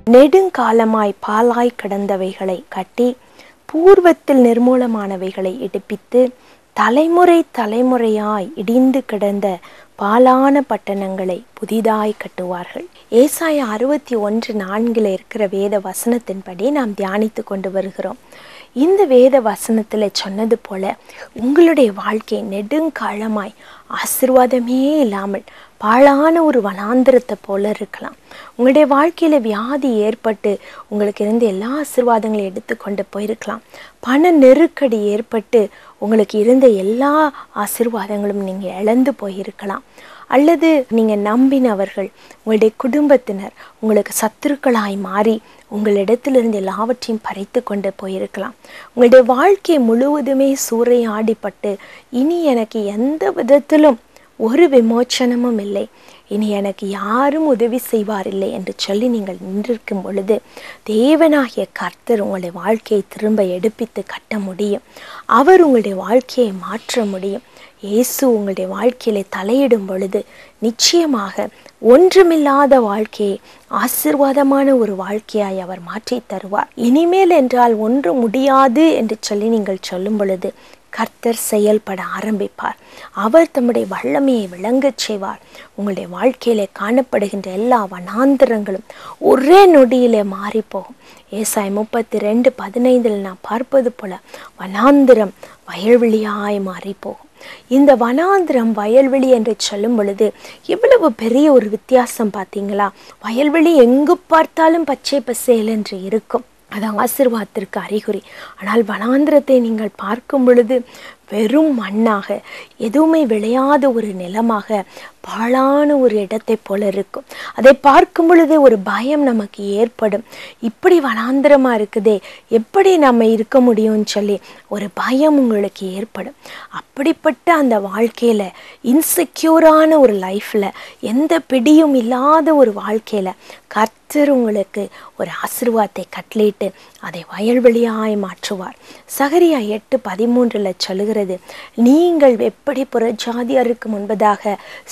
நெடுங்காலமாய் பாலாய் கிடந்தவைகளை கட்டி பூர்வத்தில் நிர்மூலமானவைகளை எடுப்பித்து தலைமுறை தலைமுறையாய் இடிந்து கிடந்த பாலான பட்டணங்களை புதிதாய் கட்டுவார்கள் ஏசாயா அறுபத்தி ஒன்று நான்கில் இருக்கிற வேத வசனத்தின்படி நாம் தியானித்து கொண்டு வருகிறோம் இந்த வேத வசனத்தில் சொன்னது போல உங்களுடைய வாழ்க்கை நெடுங்காலமாய் ஆசிர்வாதமே இல்லாமல் பாழான ஒரு வனாந்திரத்தை போல இருக்கலாம் உங்களுடைய வாழ்க்கையில் வியாதி ஏற்பட்டு உங்களுக்கு இருந்த எல்லா ஆசிர்வாதங்களையும் எடுத்துக்கொண்டு போயிருக்கலாம் பண நெருக்கடி ஏற்பட்டு உங்களுக்கு இருந்த எல்லா ஆசிர்வாதங்களும் நீங்கள் இழந்து போயிருக்கலாம் அல்லது நீங்கள் நம்பினவர்கள் உங்களுடைய குடும்பத்தினர் உங்களுக்கு சத்துருக்களாய் மாறி உங்களிடத்திலிருந்து எல்லாவற்றையும் பறித்து கொண்டு போயிருக்கலாம் உங்களுடைய வாழ்க்கை முழுவதுமே சூறையாடிப்பட்டு இனி எனக்கு எந்த விதத்திலும் ஒரு விமோச்சனமும் இல்லை இனி எனக்கு யாரும் உதவி செய்வார் இல்லை என்று சொல்லி நீங்கள் நின்றிருக்கும் பொழுது தேவனாகிய கர்த்தர் உங்களுடைய வாழ்க்கையை திரும்ப எடுப்பித்து கட்ட முடியும் அவர் உங்களுடைய வாழ்க்கையை மாற்ற முடியும் இயேசு உங்களுடைய வாழ்க்கையில தலையிடும் பொழுது நிச்சயமாக ஒன்றுமில்லாத வாழ்க்கையை ஆசிர்வாதமான ஒரு வாழ்க்கையாய் அவர் மாற்றி தருவார் இனிமேல் என்றால் ஒன்று முடியாது என்று சொல்லி நீங்கள் சொல்லும் பொழுது கர்த்தர் செயல்பட ஆரம்பிப்பார் அவர் தம்முடைய வல்லமையை விளங்கச் செய்வார் உங்களுடைய வாழ்க்கையிலே காணப்படுகின்ற எல்லா வனாந்திரங்களும் ஒரே நொடியிலே மாறி போகும் ஏசாய் முப்பத்தி ரெண்டு பதினைந்தில் நான் பார்ப்பது போல வனாந்திரம் வயல்வெளியாய் மாறி போகும் இந்த வனாந்திரம் வயல்வெளி என்று சொல்லும் பொழுது எவ்வளவு பெரிய ஒரு வித்தியாசம் பார்த்தீங்களா வயல்வெளி எங்கு பார்த்தாலும் பச்சை பசேல் என்று இருக்கும் அது ஆசிர்வாதத்திற்கு அறிகுறி ஆனால் வனாந்திரத்தை நீங்கள் பார்க்கும் பொழுது வெறும் மண்ணாக எதுவுமே விளையாத ஒரு நிலமாக பாழான ஒரு இடத்தை போல இருக்கும் அதை பார்க்கும் பொழுது ஒரு பயம் நமக்கு ஏற்படும் இப்படி வனாந்திரமா இருக்குதே எப்படி நம்ம இருக்க முடியும்னு சொல்லி ஒரு பயம் உங்களுக்கு ஏற்படும் அப்படிப்பட்ட அந்த வாழ்க்கையில இன்செக்யூரான ஒரு லைஃப்ல எந்த பிடியும் இல்லாத ஒரு வாழ்க்கையில கர்த்தர் உங்களுக்கு ஒரு ஆசிர்வாதத்தை கட்டளையிட்டு அதை வயல்வெளியாய் மாற்றுவார் சகரியா எட்டு பதிமூன்றில் சொல்லுகிறது நீங்கள் எப்படி புறஜாதியாருக்கு முன்பதாக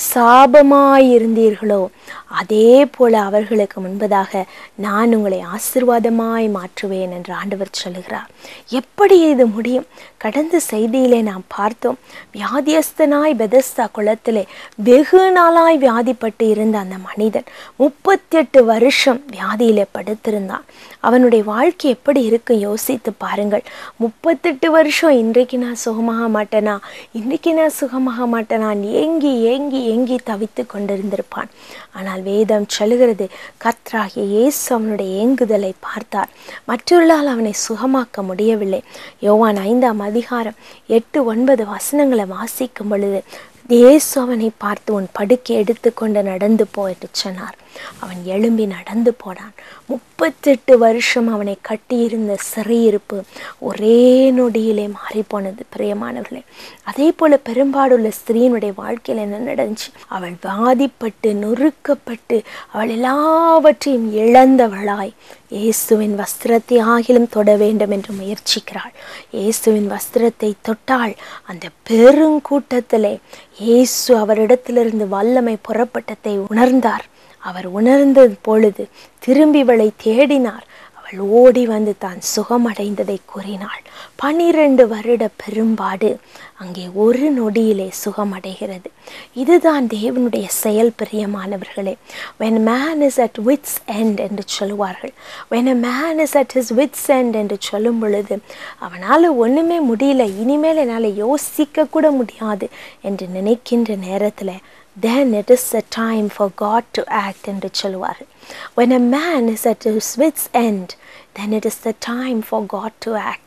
சாபமாயிருந்தீர்களோ அதே போல அவர்களுக்கு முன்பதாக நான் உங்களை ஆசிர்வாதமாய் மாற்றுவேன் என்று ஆண்டவர் சொல்லுகிறார் எப்படி இது முடியும் கடந்த செய்தியிலே நாம் பார்த்தோம் வியாதியஸ்தனாய் பெதஸ்தா குளத்திலே வெகு நாளாய் வியாதிப்பட்டு இருந்த அந்த மனிதன் முப்பத்தெட்டு வருஷம் வியாதியிலே படுத்திருந்தான் அவனுடைய வாழ்க்கை எப்படி இருக்கும் யோசித்து பாருங்கள் முப்பத்தெட்டு வருஷம் இன்றைக்கு நான் சுகமாக மாட்டேனா இன்றைக்கு நான் சுகமாக மாட்டேனா ஏங்கி ஏங்கி ஏங்கி தவித்து கொண்டிருந்திருப்பான் ஆனால் வேதம் சொல்லுகிறது கர்த்தராகிய இயேசு அவனுடைய ஏங்குதலை பார்த்தார் மற்றொருளால் அவனை சுகமாக்க முடியவில்லை யோவான் ஐந்தாம் அதிகாரம் எட்டு ஒன்பது வசனங்களை வாசிக்கும் பொழுது இயேசு அவனை பார்த்து உன் படுக்கை எடுத்துக்கொண்டு நடந்து போ என்று சொன்னார் அவன் எழும்பி நடந்து போனான் முப்பத்தெட்டு வருஷம் அவனை கட்டியிருந்த சிறையிருப்பு ஒரே நொடியிலே மாறிப்போனது பிரியமானவர்களே அதே போல பெரும்பாடுள்ள ஸ்திரீனுடைய வாழ்க்கையில் என்ன நடந்துச்சு அவள் வாதிப்பட்டு நொறுக்கப்பட்டு அவள் எல்லாவற்றையும் இழந்தவளாய் இயேசுவின் வஸ்திரத்தை ஆகிலும் தொட வேண்டும் என்று முயற்சிக்கிறாள் இயேசுவின் வஸ்திரத்தை தொட்டால் அந்த பெருங்கூட்டத்திலே இயேசு அவரிடத்திலிருந்து வல்லமை புறப்பட்டதை உணர்ந்தார் அவர் உணர்ந்த பொழுது திரும்பி இவளை தேடினார் அவள் ஓடி வந்து தான் சுகமடைந்ததை கூறினாள் பனிரெண்டு வருட பெரும்பாடு அங்கே ஒரு நொடியிலே சுகமடைகிறது இதுதான் தேவனுடைய செயல் பிரியமானவர்களே when man is at wits end என்று சொல்லுவார்கள் when a man is at his wits end என்று சொல்லும் பொழுது அவனால் ஒன்றுமே முடியல இனிமேல் என்னால் யோசிக்க கூட முடியாது என்று நினைக்கின்ற நேரத்தில் then it is the time for God to act என்று சொல்லுவார்கள் when a man is at his wits end then it is the time for God to act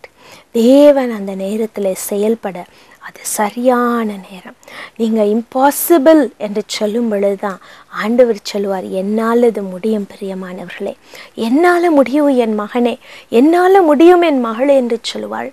தேவன் அந்த நேரத்தில் செயல்பட அது சரியான நேரம் நீங்கள் இம்பாசிபிள் என்று சொல்லும் பொழுதுதான் ஆண்டவர் சொல்லுவார் என்னால் இது முடியும் பிரியமானவர்களே என்னால் முடியும் என் மகனே என்னால் முடியும் என் மகளே என்று சொல்லுவாள்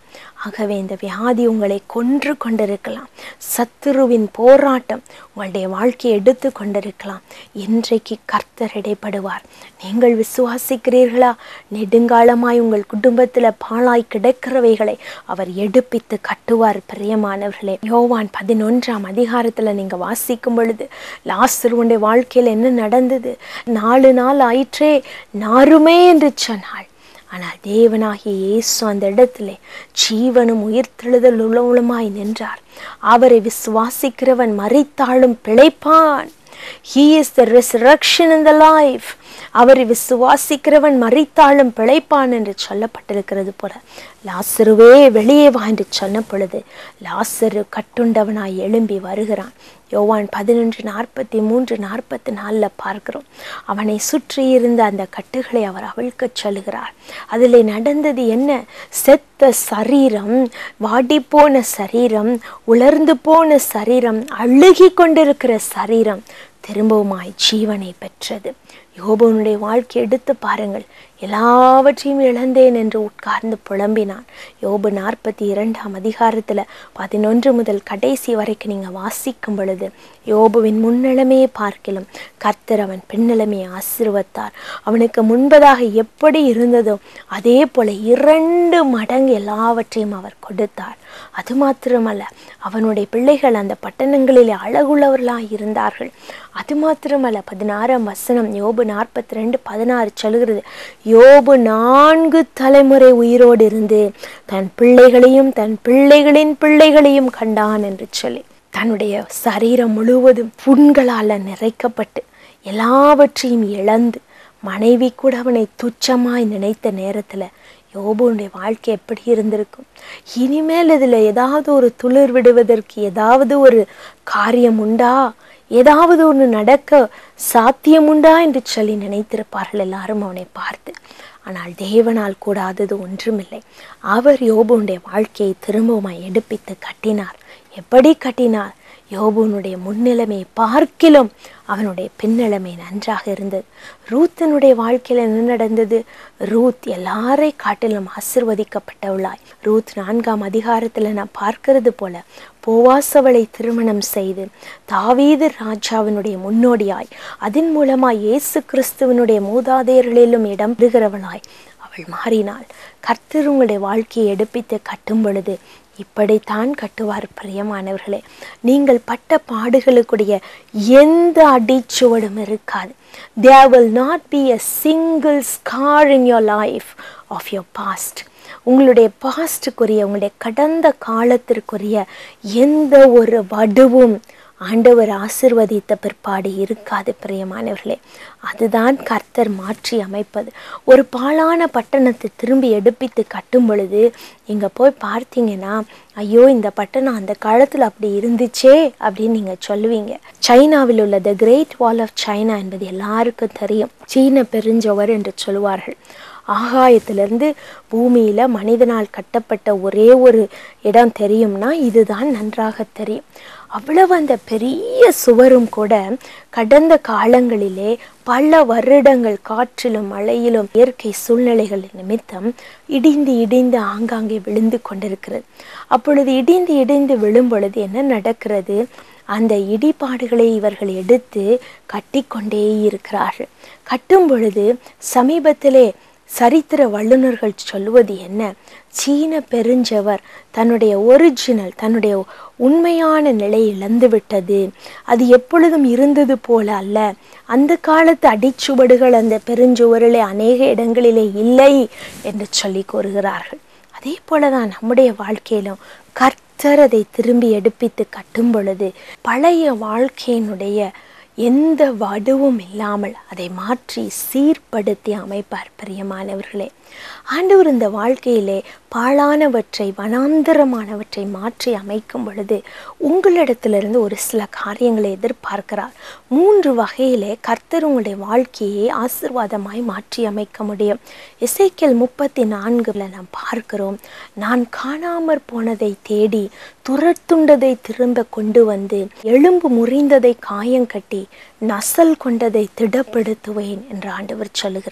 ஆகவே இந்த வியாதி உங்களை கொன்று கொண்டிருக்கலாம் சத்துருவின் போராட்டம் உங்களுடைய வாழ்க்கையை எடுத்து கொண்டிருக்கலாம் இன்றைக்கு கர்த்தர் இடைப்படுவார் நீங்கள் விசுவாசிக்கிறீர்களா நெடுங்காலமாய் உங்கள் குடும்பத்தில் பாழாய் கிடக்கிறவைகளை அவர் எடுப்பித்து கட்டுவார் பிரியமானவர்களே யோவான் பதினொன்றாம் அதிகாரத்தில் நீங்கள் வாசிக்கும் பொழுது லாசருடைய வாழ்க்கையில் என்ன நடந்தது நாலு நாள் ஆயிற்றே நாருமே என்று சொன்னாள் ஆனால் தேவனாகிய இயேசு அந்த இடத்திலே ஜீவனும் உயிர்த்தெழுதல் உள்ளவளுமாய் நின்றார் அவரை விசுவாசிக்கிறவன் மறித்தாலும் பிழைப்பான் he is the resurrection in the life அவரை விசுவாசிக்கிறவன் மறித்தாலும் பிழைப்பான் என்று சொல்லப்பட்டிருக்கிறது போல லாசருவே வெளியே வா என்று சொன்ன பொழுது லாசரு கட்டுண்டவனாய் எழும்பி வருகிறான் யோவான் பதினொன்று நாற்பத்தி மூன்று நாற்பத்தி நாலில் பார்க்கிறோம் அவனை சுற்றி இருந்த அந்த கட்டுகளை அவர் அவிழ்க்கச் சொல்லுகிறார் அதில் நடந்தது என்ன செத்த சரீரம் வாடிப்போன சரீரம் உலர்ந்து போன சரீரம் அழுகி கொண்டிருக்கிற சரீரம் திரும்பவுமாய் ஜீவனை பெற்றது யோபனுடைய வாழ்க்கை எடுத்து பாருங்கள் எல்லாவற்றையும் இழந்தேன் என்று உட்கார்ந்து புலம்பினான் யோபு நாற்பத்தி இரண்டாம் அதிகாரத்தில் பதினொன்று முதல் கடைசி வரைக்கும் நீங்கள் வாசிக்கும் பொழுது யோபுவின் முன்னிலைமையை பார்க்கிலும் கர்த்தர் அவன் பின்னிலைமையை ஆசீர்வத்தார் அவனுக்கு முன்பதாக எப்படி இருந்ததோ அதே போல இரண்டு மடங்கு எல்லாவற்றையும் அவர் கொடுத்தார் அது மாத்திரமல்ல அவனுடைய பிள்ளைகள் அந்த பட்டணங்களிலே அழகுள்ளவர்களாக இருந்தார்கள் அது மாத்திரமல்ல பதினாறாம் வசனம் யோபு நாற்பத்தி ரெண்டு பதினாறு சொல்கிறது யோபு நான்கு தலைமுறை உயிரோடு இருந்து தன் பிள்ளைகளையும் தன் பிள்ளைகளின் பிள்ளைகளையும் கண்டான் என்று சொல்லி தன்னுடைய சரீரம் முழுவதும் புண்களால் நிறைக்கப்பட்டு எல்லாவற்றையும் இழந்து மனைவி கூட அவனை துச்சமாய் நினைத்த நேரத்தில் யோபுனுடைய வாழ்க்கை எப்படி இருந்திருக்கும் இனிமேல் இதில் ஏதாவது ஒரு துளிர் விடுவதற்கு ஏதாவது ஒரு காரியம் உண்டா ஏதாவது ஒன்று நடக்க சாத்தியமுண்டா என்று சொல்லி நினைத்திருப்பார்கள் எல்லாரும் அவனை பார்த்து ஆனால் தேவனால் கூடாதது ஒன்றுமில்லை அவர் யோபுனுடைய வாழ்க்கையை திரும்பவுமாய் எடுப்பித்து கட்டினார் எப்படி கட்டினார் யோபுனுடைய முன்னிலைமை பார்க்கிலும் அவனுடைய பின்னிலைமை நன்றாக இருந்தது ரூத்தனுடைய வாழ்க்கையில் என்ன நடந்தது ரூத் எல்லாரை காட்டிலும் ஆசிர்வதிக்கப்பட்டவளாய் ரூத் நான்காம் அதிகாரத்தில் நான் பார்க்கிறது போல போவாசவளை திருமணம் செய்து தாவீது ராஜாவினுடைய முன்னோடியாய் அதன் மூலமாய் இயேசு கிறிஸ்துவனுடைய மூதாதையர்களிலும் இடம் பெறுகிறவளாய் அவள் மாறினாள் கர்த்தர் உங்களுடைய வாழ்க்கையை எடுப்பித்து கட்டும் பொழுது இப்படித்தான் கட்டுவார் பிரியமானவர்களே நீங்கள் பட்ட பாடுகளுக்குடைய எந்த அடிச்சுவடும் இருக்காது there will not be a single scar in your life of your past உங்களுடைய பாஸ்டுக்குரிய உங்களுடைய கடந்த காலத்திற்குரிய எந்த ஒரு வடுவும் ஆண்டவர் ஆசிர்வதித்த பிற்பாடு இருக்காது பிரியமானவர்களே அதுதான் கர்த்தர் மாற்றி அமைப்பது ஒரு பாழான பட்டணத்தை திரும்பி எடுப்பித்து கட்டும் பொழுது இங்கே போய் பார்த்தீங்கன்னா ஐயோ இந்த பட்டணம் அந்த காலத்தில் அப்படி இருந்துச்சே அப்படின்னு நீங்கள் சொல்லுவீங்க சைனாவில் உள்ள the great wall of China என்பது எல்லாருக்கும் தெரியும் சீன பெருஞ்சவர் என்று சொல்லுவார்கள் ஆகாயத்திலிருந்து பூமியில் மனிதனால் கட்டப்பட்ட ஒரே ஒரு இடம் தெரியும்னா இதுதான் நன்றாக தெரியும் அவ்வளவு அந்த பெரிய சுவரும் கூட கடந்த காலங்களிலே பல வருடங்கள் காற்றிலும் மழையிலும் இயற்கை சூழ்நிலைகள் நிமித்தம் இடிந்து இடிந்து ஆங்காங்கே விழுந்து கொண்டிருக்கிறது அப்பொழுது இடிந்து இடிந்து விழும் பொழுது என்ன நடக்கிறது அந்த இடிபாடுகளை இவர்கள் எடுத்து கட்டிக்கொண்டே இருக்கிறார்கள் கட்டும் பொழுது சமீபத்திலே சரித்திர வல்லுநர்கள் சொல்லுவது என்ன சீன பெருஞ்சவர் தன்னுடைய ஒரிஜினல் தன்னுடைய உண்மையான நிலை இழந்து விட்டது அது எப்பொழுதும் இருந்தது போல அல்ல அந்த காலத்து அடிச்சுவடுகள் அந்த பெருஞ்சுவரிலே அநேக இடங்களிலே இல்லை என்று சொல்லி கூறுகிறார்கள் அதே போலதான் நம்முடைய வாழ்க்கையிலும் கர்த்தர் அதை திரும்பி எடுப்பித்து கட்டும் பொழுது பழைய வாழ்க்கையினுடைய எந்த வடுவும் இல்லாமல் அதை மாற்றி சீர்படுத்தி அமைப்பார் பிரியமானவர்களே ஆண்டவர் இந்த வாழ்க்கையிலே பாழானவற்றை வனாந்தரமானவற்றை மாற்றி அமைக்கும் பொழுது உங்களிடத்திலிருந்து ஒரு சில காரியங்களை எதிர்பார்க்கிறார் மூன்று வகையிலே கர்த்தர் உங்களுடைய வாழ்க்கையை ஆசிர்வாதமாய் மாற்றி அமைக்க முடியும் இசைக்கல் முப்பத்தி நான்குல நாம் பார்க்கிறோம் நான் காணாமற் போனதை தேடி துரத்துண்டதை திரும்ப கொண்டு வந்து எலும்பு முறிந்ததை காயங்கட்டி நசல் கொண்டதை திடப்படுத்துவேன் என்று ஆண்டவர் சொல்லுகிறார்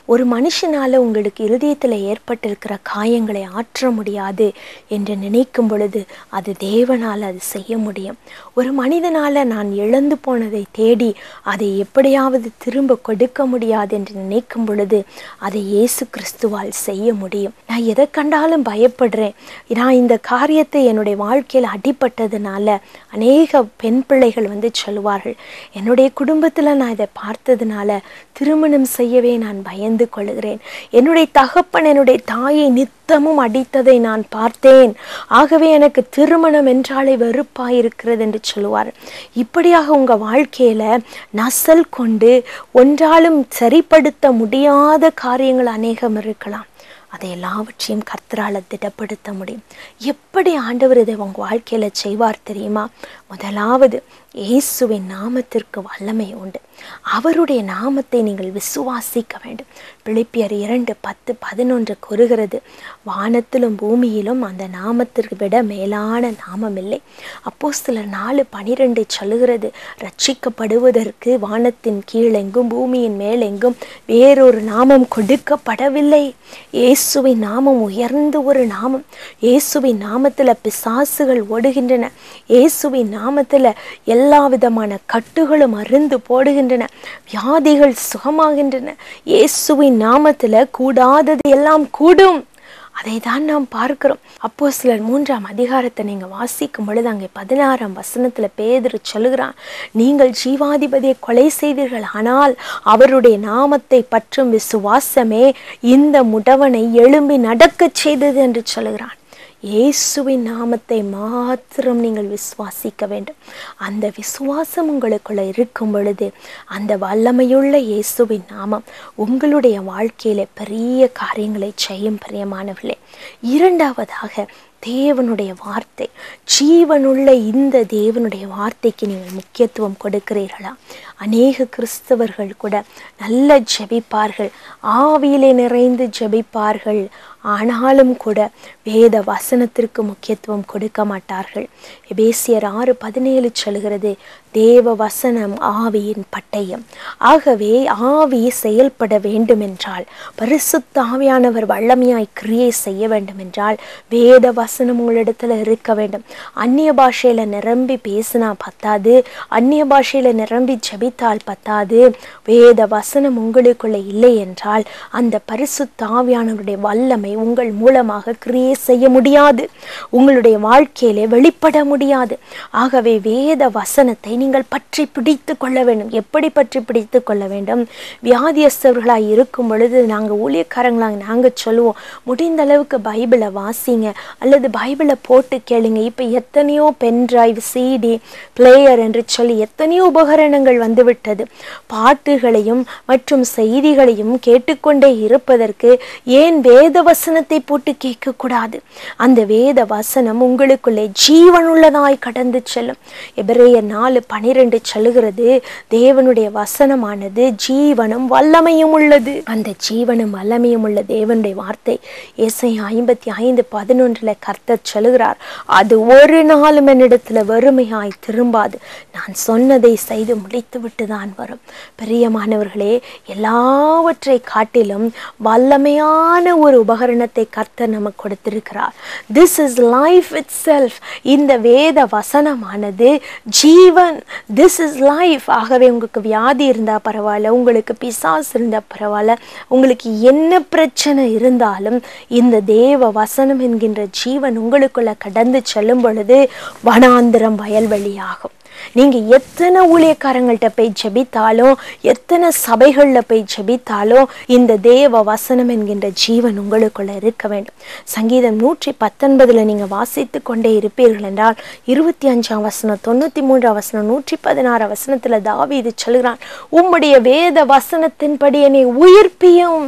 ஒரு மனுஷனால உங்களுக்கு இருதயத்தில் ஏற்பட்டிருக்கிற காயங்களை ஆற்ற முடியாது என்று நினைக்கும் பொழுது அது தேவனால் அது செய்ய முடியும் ஒரு மனிதனால நான் இழந்து போனதை தேடி அதை எப்படியாவது திரும்ப கொடுக்க முடியாது என்று நினைக்கும் பொழுது அதை இயேசு கிறிஸ்துவால் செய்ய முடியும் நான் எதை கண்டாலும் பயப்படுறேன் நான் இந்த காரியத்தை என்னுடைய வாழ்க்கையில் அடிபட்டதுனால அநேக பெண் பிள்ளைகள் வந்து சொல்லுவார்கள் என்னுடைய குடும்பத்தில் நான் இதை பார்த்ததுனால திருமணம் செய்யவே நான் பயந்து கொள்கிறேன் என்னுடைய தகப்பன் என்னுடைய தாயை நித்தமும் அடித்ததை நான் பார்த்தேன் ஆகவே எனக்கு திருமணம் என்றாலே வெறுப்பாயிருக்கிறது என்று சொல்லுவார் இப்படியாக உங்க வாழ்க்கையில நசல் கொண்டு ஒன்றாலும் சரிப்படுத்த முடியாத காரியங்கள் அநேகம் இருக்கலாம் அதை எல்லாவற்றையும் கர்த்தரால திடப்படுத்த முடியும் எப்படி ஆண்டவர் இதை உங்க வாழ்க்கையில செய்வார் தெரியுமா முதலாவது இயேசுவின் நாமத்திற்கு வல்லமை உண்டு அவருடைய நாமத்தை நீங்கள் விசுவாசிக்க வேண்டும் பிலிப்பியர் இரண்டு பத்து பதினொன்று கூறுகிறது வானத்திலும் பூமியிலும் அந்த நாமத்திற்கு விட மேலான நாமம் இல்லை அப்போ சிலர் நாலு பனிரெண்டு சொல்லுகிறது ரட்சிக்கப்படுவதற்கு வானத்தின் கீழெங்கும் பூமியின் மேலெங்கும் வேறொரு நாமம் கொடுக்கப்படவில்லை இயேசுவின் நாமம் உயர்ந்த ஒரு நாமம் இயேசுவின் நாமத்தில் பிசாசுகள் ஓடுகின்றன இயேசுவின் நாமத்தில் எல்லா விதமான கட்டுகளும் அருந்து போடுகின்றன வியாதிகள் சுகமாகின்றன இயேசுவின் நாமத்தில் கூடாதது எல்லாம் கூடும் அதை தான் நாம் பார்க்கிறோம் அப்போ சிலர் மூன்றாம் அதிகாரத்தை நீங்க வாசிக்கும் பொழுது அங்கே பதினாறாம் வசனத்துல பேதுரு சொல்லுகிறான் நீங்கள் ஜீவாதிபதியை கொலை செய்தீர்கள் ஆனால் அவருடைய நாமத்தை பற்றும் விசுவாசமே இந்த முடவனை எழும்பி நடக்கச் செய்தது என்று சொல்லுகிறான் இயேசுவின் நாமத்தை மாத்திரம் நீங்கள் விசுவாசிக்க வேண்டும் அந்த விசுவாசம் உங்களுக்குள்ள இருக்கும் பொழுது அந்த வல்லமையுள்ள இயேசுவின் நாமம் உங்களுடைய வாழ்க்கையில பெரிய காரியங்களை செய்யும் பிரியமானவர்களே இரண்டாவதாக தேவனுடைய வார்த்தை ஜீவனுள்ள இந்த தேவனுடைய வார்த்தைக்கு நீங்கள் முக்கியத்துவம் கொடுக்கிறீர்களா அநேக கிறிஸ்தவர்கள் கூட நல்ல ஜெபிப்பார்கள் ஆவியிலே நிறைந்து ஜெபிப்பார்கள் ஆனாலும் கூட வேத வசனத்திற்கு முக்கியத்துவம் கொடுக்க மாட்டார்கள் எபேசியர் ஆறு பதினேழு சொல்கிறது தேவ வசனம் ஆவியின் பட்டயம் ஆகவே ஆவி செயல்பட வேண்டுமென்றால் பரிசுத்த ஆவியானவர் வல்லமையாய் கிரியை செய்ய வேண்டுமென்றால் வேத வசனம் உங்களிடத்துல இருக்க வேண்டும் அந்நிய பாஷையில நிரம்பி பேசினா பத்தாது அந்நிய பாஷையில நிரம்பி ஜெபித்தால் பத்தாது வேத வசனம் உங்களுக்குள்ள இல்லை என்றால் அந்த பரிசுத்த ஆவியானவருடைய வல்லமை உங்கள் மூலமாக கிரியை செய்ய முடியாது உங்களுடைய வாழ்க்கையிலே வெளிப்பட முடியாது ஆகவே வேத வசனத்தை நீங்கள் பற்றி பிடித்து கொள்ள வேண்டும் எப்படி பற்றி பிடித்து கொள்ள வேண்டும் வியாதியஸ்தவர்களாய் இருக்கும் பொழுது நாங்கள் ஊழியக்காரங்களாக நாங்கள் சொல்லுவோம் முடிந்த அளவுக்கு பைபிளை வாசிங்க அல்லது பைபிளை போட்டு கேளுங்க இப்போ எத்தனையோ பென் டிரைவ் சிடி பிளேயர் என்று சொல்லி எத்தனையோ உபகரணங்கள் வந்துவிட்டது பாட்டுகளையும் மற்றும் செய்திகளையும் கேட்டுக்கொண்டே இருப்பதற்கு ஏன் வேத வசனத்தை போட்டு கேட்கக்கூடாது அந்த வேத வசனம் உங்களுக்குள்ளே ஜீவனுள்ளதாய் கடந்து செல்லும் எபிரேயர் நாலு பனிரெண்டு சொல்லுகிறது தேவனுடைய வசனமானது ஜீவனும் வல்லமையும் உள்ளது அந்த ஜீவனும் வல்லமையும் உள்ள தேவனுடைய வார்த்தை இசை ஐம்பத்தி ஐந்து பதினொன்றுல கர்த்தர் சொல்லுகிறார் அது ஒரு நாளும் என்னிடத்துல வறுமையாய் திரும்பாது நான் சொன்னதை செய்து முடித்து விட்டு தான் வரும் பிரியமானவர்களே எல்லாவற்றை காட்டிலும் வல்லமையான ஒரு உபகரணத்தை கர்த்தர் நமக்கு கொடுத்திருக்கிறார் this is life itself இந்த வேத வசனமானது ஜீவன் திஸ் இஸ் லைஃப் ஆகவே உங்களுக்கு வியாதி இருந்தா பரவாயில்ல உங்களுக்கு பிசாஸ் இருந்தா பரவாயில்ல உங்களுக்கு என்ன பிரச்சனை இருந்தாலும் இந்த தேவ வசனம் என்கின்ற ஜீவன் உங்களுக்குள்ள கடந்து செல்லும் பொழுது வனாந்திரம் வயல்வெளியாகும் நீங்க எத்தனை ஊழியக்காரங்கள்ட்ட போய் ஜெபித்தாலும் எத்தனை சபைகள்ல போய் ஜெபித்தாலும் இந்த தேவ வசனம் என்கின்ற ஜீவன் உங்களுக்குள்ள இருக்க வேண்டும் சங்கீதம் நூற்றி பத்தொன்பதுல நீங்க வாசித்து கொண்டே இருப்பீர்கள் என்றால் இருபத்தி அஞ்சாம் வசனம் தொண்ணூத்தி மூன்றாம் வசனம் நூற்றி பதினாறு வசனத்துல தாவீது சொல்கிறான் உம்முடைய வேத வசனத்தின்படி என்னை உயிர்ப்பியும்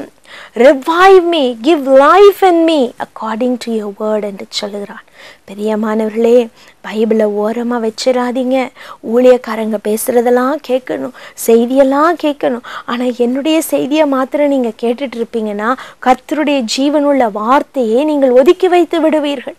revive me give life in me according to your word என்று சொல்லுகிறான் பெரியமானவர்களே பைபிளை ஓரமா வச்சிடாதீங்க ஊழியக்காரங்க பேசுறதெல்லாம் கேட்கணும் செய்தியெல்லாம் கேட்கணும் ஆனா என்னுடைய செய்தியை மாத்திரம் நீங்க கேட்டுட்டு இருப்பீங்கன்னா கர்த்தருடைய ஜீவனுள்ள வார்த்தையை நீங்கள் ஒதுக்கி வைத்து விடுவீர்கள்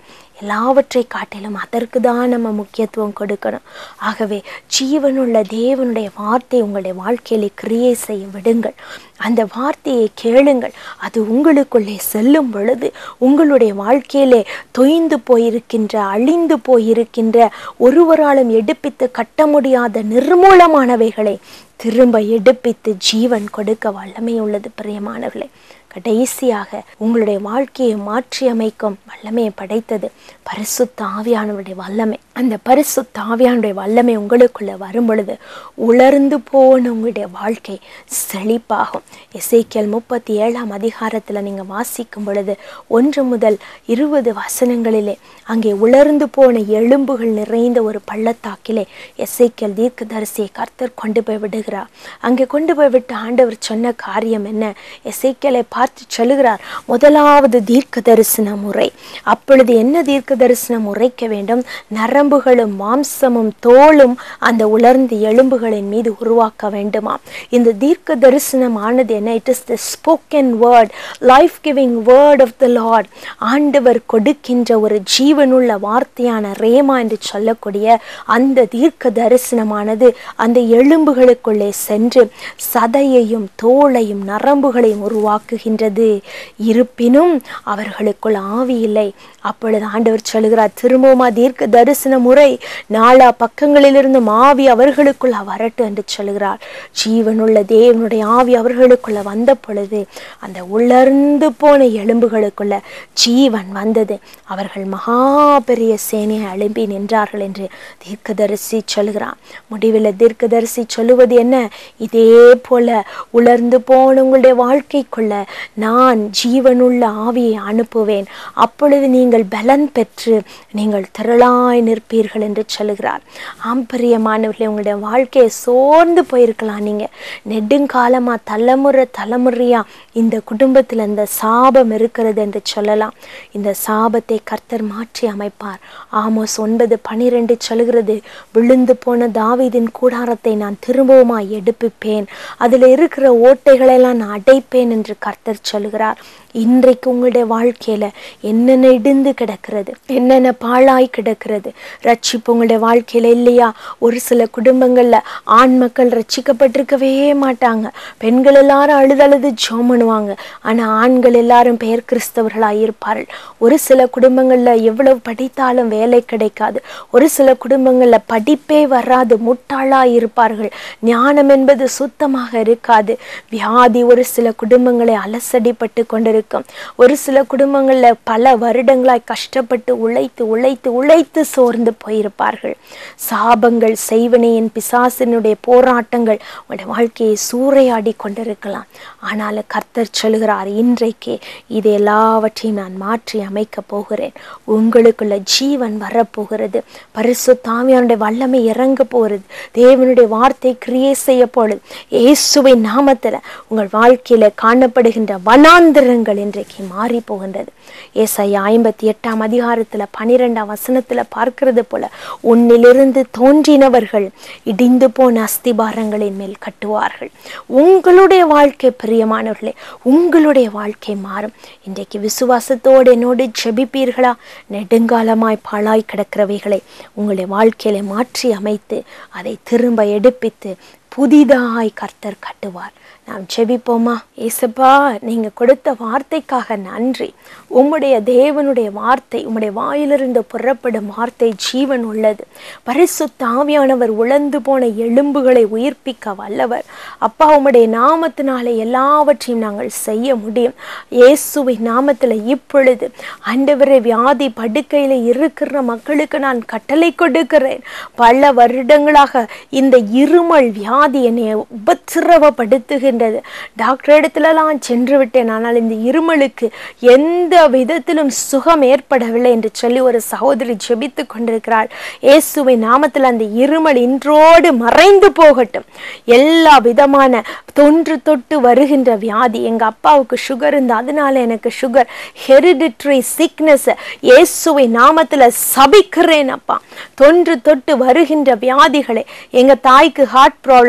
எல்லாவற்றை காட்டிலும் அதற்கு தான் நம்ம முக்கியத்துவம் கொடுக்கணும் ஆகவே ஜீவனுள்ள தேவனுடைய வார்த்தை உங்களுடைய வாழ்க்கையிலே கிரியை செய்ய விடுங்கள் அந்த வார்த்தையை கேளுங்கள் அது உங்களுக்குள்ளே செல்லும் பொழுது உங்களுடைய வாழ்க்கையிலே தொய்ந்து போயிருக்கின்ற அழிந்து போயிருக்கின்ற ஒருவராலும் எடுப்பித்து கட்ட முடியாத நிர்மூலமானவைகளை திரும்ப எடுப்பித்து ஜீவன் கொடுக்க வல்லமை உள்ளது பிரியமானவர்களே கடைசியாக உங்களுடைய வாழ்க்கையை மாற்றி அமைக்கும் வல்லமையை படைத்தது பரிசுத்த ஆவியானவருடைய வல்லமை அந்த பரிசுத்த ஆவியானுடைய வல்லமை உங்களுக்குள்ள வரும் பொழுது உலர்ந்து போன உங்களுடைய வாழ்க்கை செழிப்பாகும் இசைக்கியல் முப்பத்தி ஏழாம் அதிகாரத்தில் நீங்கள் வாசிக்கும் பொழுது ஒன்று முதல் இருபது வசனங்களிலே அங்கே உலர்ந்து போன எலும்புகள் நிறைந்த ஒரு பள்ளத்தாக்கிலே எசைக்கியல் தீர்க்கதரிசியை கர்த்தர் கொண்டு போய் விடுகிறார் அங்கே கொண்டு போய் விட்டு ஆண்டவர் சொன்ன காரியம் என்ன எசைக்கியலை பார்த்து சொல்லுகிறார் முதலாவது தீர்க்க தரிசன முறை அப்பொழுது என்ன தீர்க்க தரிசனம் உரைக்க வேண்டும் நரம்புகளும் மாம்சமும் தோலும் அந்த உலர்ந்த எலும்புகளின் மீது உருவாக்க வேண்டுமா இந்த தீர்க்க தரிசனம் ஆனது என்ன it is the spoken word life giving word of the Lord ஆண்டவர் கொடுக்கின்ற ஒரு ஜீவனுள்ள வார்த்தையான ரேமா என்று சொல்லக்கூடிய அந்த தீர்க்க தரிசனமானது அந்த எலும்புகளுக்குள்ளே சென்று சதையையும் தோளையும் நரம்புகளையும் உருவாக்குகின்றது இருப்பினும் அவர்களுக்குள் ஆவி இல்லை அப்பொழுது ஆண்டவர் சொல்லுகிறார் திரும்பவுமா தீர்க்க தரிசன முறை நாலா பக்கங்களிலிருந்து ஆவி அவர்களுக்குள்ள வரட்டும் என்று சொல்லுகிறார் ஜீவனுள்ள தேவனுடைய ஆவி அவர்களுக்குள்ள வந்த பொழுது அந்த உலர்ந்து போன எலும்புகளுக்குள்ள ஜீவன் வந்தது அவர்கள் மகா பெரிய சேனையை எழும்பி நின்றார்கள் என்று தீர்க்கதரிசி சொல்லுகிறான் முடிவில் தீர்க்கதரிசி சொல்லுவது என்ன இதே போல உலர்ந்து போன உங்களுடைய வாழ்க்கைக்குள்ள நான் ஜீவனுள்ள ஆவியை அனுப்புவேன் அப்பொழுது நீங்கள் பலன் பெற்று நீங்கள் திரளாய் நிற்பீர்கள் என்று சொல்லுகிறார் ஆம்பரியமானவர்களே உங்களுடைய வாழ்க்கையை சோர்ந்து போயிருக்கலாம் நீங்க நெடுங்காலமா தலைமுறை தலைமுறையா இந்த குடும்பத்தில் இந்த சாபம் இருக்கிறது என்று சொல்லலாம் இந்த சாபத்தை கர்த்தர் மாற்றி அமைப்பார் ஆமோஸ் ஒன்பது பனிரெண்டு சொல்கிறது விழுந்து போன தாவீதின் கூடாரத்தை நான் திரும்பவுமா எடுப்பிப்பேன் அதில் இருக்கிற ஓட்டைகளெல்லாம் நான் அடைப்பேன் என்று கர்த்தர் சொல்லுகிறார் இன்றைக்கு உங்களுடைய வாழ்க்கையில என்னென்ன இடிந்து கிடக்கிறது என்னென்ன பாழாய் கிடக்கிறது ரட்சிப்பு உங்களுடைய வாழ்க்கையில இல்லையா ஒரு சில குடும்பங்கள்ல ஆண் மக்கள் ரட்சிக்கப்பட்டிருக்கவே மாட்டாங்க பெண்கள் எல்லாரும் அழுதழுது ஜோம் பண்ணுவாங்க ஆனா ஆண்கள் எல்லாரும் பெயர் கிறிஸ்தவர்களாய் இருப்பார்கள் ஒரு சில குடும்பங்கள்ல எவ்வளவு படித்தாலும் வேலை கிடைக்காது ஒரு சில குடும்பங்கள்ல படிப்பே வராது முட்டாளாய் இருப்பார்கள் ஞானம் என்பது சுத்தமாக இருக்காது வியாதி ஒரு சில குடும்பங்களை அலசடிப்பட்டு கொண்டிருக்கும் ஒரு சில குடும்பங்கள்ல பல வருடங்களாய் கஷ்டப்பட்டு உழைத்து உழைத்து உழைத்து சோர்ந்து போயிருப்பார்கள் சாபங்கள் செய்வனையின் பிசாசினுடைய போராட்டங்கள் உங்களுடைய வாழ்க்கையை சூறையாடி கொண்டிருக்கலாம் ஆனாலும் கர்த்தர் சொல்கிறார் இன்றைக்கு இது எல்லாவற்றையும் நான் மாற்றி அமைக்க போகிறேன் உங்களுக்குள்ள ஜீவன் வரப்போகிறது பரிசு தாமியானுடைய வல்லமை இறங்க போகிறது தேவனுடைய வார்த்தை கிரியை செய்ய போகிறது இயேசுவின் நாமத்துல உங்கள் வாழ்க்கையில காணப்படுகின்ற வனாந்திரங்கள் இன்றைக்கு மாறி போகின்றது ஏசாயா ஐம்பத்தி எட்டாம் அதிகாரத்துல பனிரெண்டாம் வசனத்துல பார்க்கிறது போல உன்னிலிருந்து தோன்றினவர்கள் இடிந்து போன அஸ்திபாரங்களின் மேல் கட்டுவார்கள் உங்களுடைய வாழ்க்கை பிரியமானவர்களே உங்களுடைய வாழ்க்கை மாறும் இன்றைக்கு விசுவாசத்தோடு என்னோடு ஜெபிப்பீர்களா நெடுங்காலமாய் பாழாய் கிடக்கிறவைகளை உங்களுடைய வாழ்க்கையில மாற்றி அமைத்து அதை திரும்ப எடுப்பித்து புதிதாய் கர்த்தர் கட்டுவார் நாம் ஜெபிப்போமா ஏசப்பா நீங்க கொடுத்த வார்த்தைக்காக நன்றி உம்முடைய தேவனுடைய வார்த்தை உம்முடைய வாயிலிருந்து புறப்படும் வார்த்தை ஜீவன் உள்ளது பரிசுத்த ஆவியானவர் உழந்து போன எலும்புகளை உயிர்ப்பிக்க வல்லவர் அப்பா உம்முடைய நாமத்தினாலே எல்லாவற்றையும் நாங்கள் செய்ய முடியும் இயேசுவின் நாமத்தில் இப்பொழுது ஆண்டவரே வியாதி படுக்கையில் இருக்கிற மக்களுக்கு நான் கட்டளை கொடுக்கிறேன் பல வருடங்களாக இந்த இருமல் வியாதி என்னை உபத்திரவப்படுத்துகின்றது டாக்டர் இடத்துலலாம் சென்று விட்டேன் ஆனால் இந்த இருமலுக்கு எந்த விதத்திலும் சுகம் ஏற்படவில்லை என்று சொல்லி ஒரு சகோதரி ஜெபித்து கொண்டிருக்கிறாள் இயேசுவின் நாமத்தில் அந்த இருமல் இன்றோடு மறைந்து போகட்டும் எல்லா விதமான தொன்று தொட்டு வருகின்ற வியாதி எங்க அப்பாவுக்கு சுகர் இருந்தா அதனால எனக்கு சுகர் ஹெரிடிட்ரி சிக்னஸ் இயேசுவின் நாமத்துல சபிக்கிறேன் அப்பா தொன்று தொட்டு வருகின்ற வியாதிகளை எங்க தாய்க்கு ஹார்ட் ப்ராப்ளம்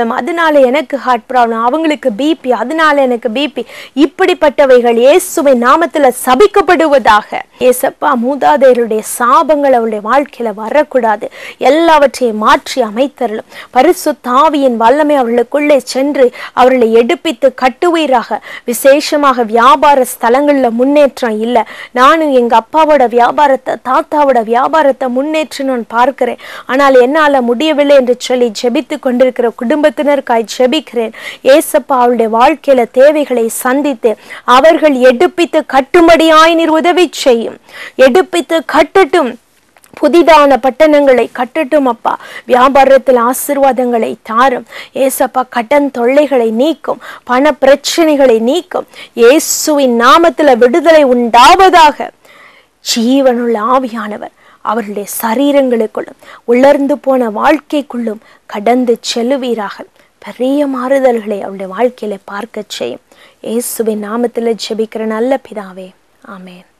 ப்ராப்ளம் அதனால எனக்கு ஹார்ட் ப்ராப்ளம் அவங்களுக்கு பிபி அதனால எனக்கு பிபி இப்படிப்பட்டவைகள் இயேசுவின் நாமத்துல சபிக்கப்படுவதாக ஏசப்பா மூதாதையருடைய சாபங்கள் அவருடைய வாழ்க்கையில வரக்கூடாது எல்லாவற்றையும் மாற்றி அமைத்தரலும் பரிசுத்தாவியின் வல்லமை அவர்களுக்குள்ளே சென்று அவர்களை எடுப்பித்து கட்டுவீராக விசேஷமாக வியாபார ஸ்தலங்கள்ல முன்னேற்றம் இல்லை நானும் எங்க அப்பாவோட வியாபாரத்தை தாத்தாவோட வியாபாரத்தை முன்னேற்றணும்னு பார்க்கிறேன் ஆனால் என்னால முடியவில்லை என்று சொல்லி ஜெபித்து கொண்டிருக்கிற குடும்பத்தினருக்காய் ஜெபிக்கிறேன் ஏசப்பா அவருடைய வாழ்க்கையில தேவைகளை சந்தித்து அவர்கள் எடுப்பித்து கட்டும்படியாய் நீர் உதவி செய்யும் எடுப்பித்து கட்டட்டும் புதிதான பட்டணங்களை கட்டட்டும் அப்பா வியாபாரத்தில் ஆசிர்வாதங்களை தாரும் ஏசப்பா கடன் தொல்லைகளை நீக்கும் பண பிரச்சனைகளை நீக்கும் இயேசுவின் நாமத்துல விடுதலை உண்டாவதாக ஜீவனுள்ள ஆவியானவர் அவர்களுடைய சரீரங்களுக்குள்ளும் உலர்ந்து போன வாழ்க்கைக்குள்ளும் கடந்து செல்லுவீராக பெரிய மாறுதல்களை அவருடைய வாழ்க்கையில பார்க்க செய்யும் இயேசுவின் நாமத்துல ஜெபிக்கிற நல்ல பிதாவே ஆமென்